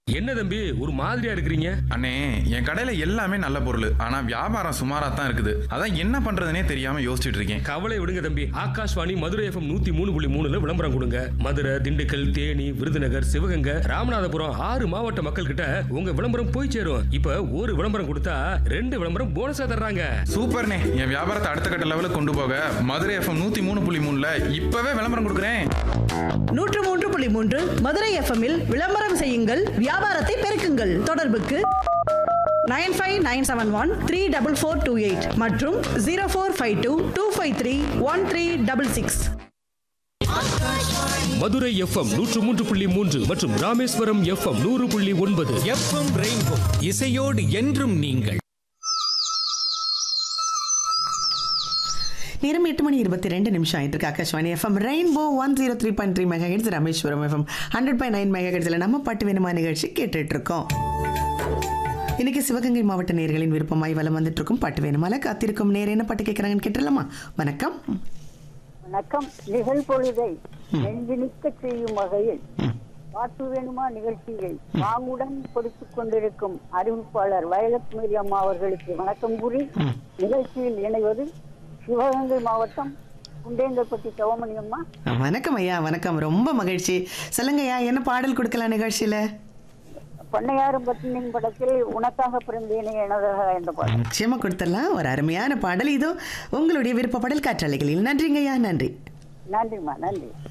என்ன தம்பி ஒரு மாதிரியா இருக்கிறீங்க அண்ணே என் கடையில எல்லாமே நல்ல பொருள் ஆனா வியாபாரம் சுமாரா தான் இருக்குது அதான் என்ன பண்றதுனே தெரியாம யோசிச்சுட்டு இருக்கேன் கவலை விடுங்க தம்பி ஆகாஷ்வாணி மதுரை எஃப்எம் நூத்தி மூணு புள்ளி மூணுல விளம்பரம் கொடுங்க மதுரை திண்டுக்கல் தேனி விருதுநகர் சிவகங்கை ராமநாதபுரம் ஆறு மாவட்ட மக்கள் கிட்ட உங்க விளம்பரம் போய் சேரும் இப்ப ஒரு விளம்பரம் கொடுத்தா ரெண்டு விளம்பரம் போனஸா தர்றாங்க சூப்பர்ண்ணே என் வியாபாரத்தை அடுத்த கட்ட லெவலுக்கு கொண்டு போக மதுரை எஃப்எம் நூத்தி மூணு புள்ளி மூணுல இப்பவே விளம்பரம் கொடுக்குறேன் நூற்று மூன்று புள்ளி மூன்று மதுரை எஃப்எம்மில் விளம்பரம் செய்யுங்கள் வியாபாரத்தை பெருக்குங்கள் தொடர்புக்கு nine five nine seven one three double four two eight மற்றும் zero four five two two five three one three double six Madurai FM நூற்று மூன்று புள்ளி மூன்று மற்றும் ராமேஸ்வரம் எஃப்எம் நூறு புள்ளி ஒன்பது எஃப்எம் ரெயின்போ இசையோடு என்றும் நீங்கள் நேரம் எட்டு மணி இருபத்தி ரெண்டு நிமிஷம் ஆயிட்டு இருக்கு Akashvani FM rainbow one zero three point three megahertz Rameswaram FM hundred point nine மெகா ஹெட்ஸில் நம்ம பாட்டு வேணுமா நிகழ்ச்சி கேட்டுட்டு இருக்கோம் இன்னைக்கு சிவகங்கை மாவட்ட நேர்களின் விருப்பமாய் வலம் வந்துட்டு இருக்கும் பாட்டு வேணுமால காத்திருக்கும் நேர் என்ன பாட்டு கேட்குறாங்கன்னு கேட்டுடலாமா வணக்கம் வணக்கம் நிகழ்பொழுதை நெஞ்சினிக்க செய்யும் வகையில் பாட்டு வேணுமா நிகழ்ச்சியை வாங்குடன் கொடுத்துக் கொண்டிருக்கும் அறிவிப்பாளர் வயலட்சுமி அம்மா அவர்களுக்கு வணக்கம் கூறி நிகழ்ச்சியில் இணைவது சிவகங்கை மாவட்டம் குண்டேங்கல்பட்டி சிவமணி அம்மா வணக்கம் ஐயா வணக்கம் ரொம்ப மகிழ்ச்சி சொல்லுங்க ஐயா என்ன பாடல் கொடுக்கலாம் நிகழ்ச்சியில பண்ணையாரும் பத்தினின் படத்தில் உனக்காக பிறந்தேனே எனதாக என்ற பாடல் நிச்சயமா கொடுத்துடலாம் ஒரு அருமையான பாடல் இதோ உங்களுடைய விருப்ப பாடல் காற்றாலைகளில் நன்றிங்க ஐயா நன்றி நன்றிம்மா நன்றி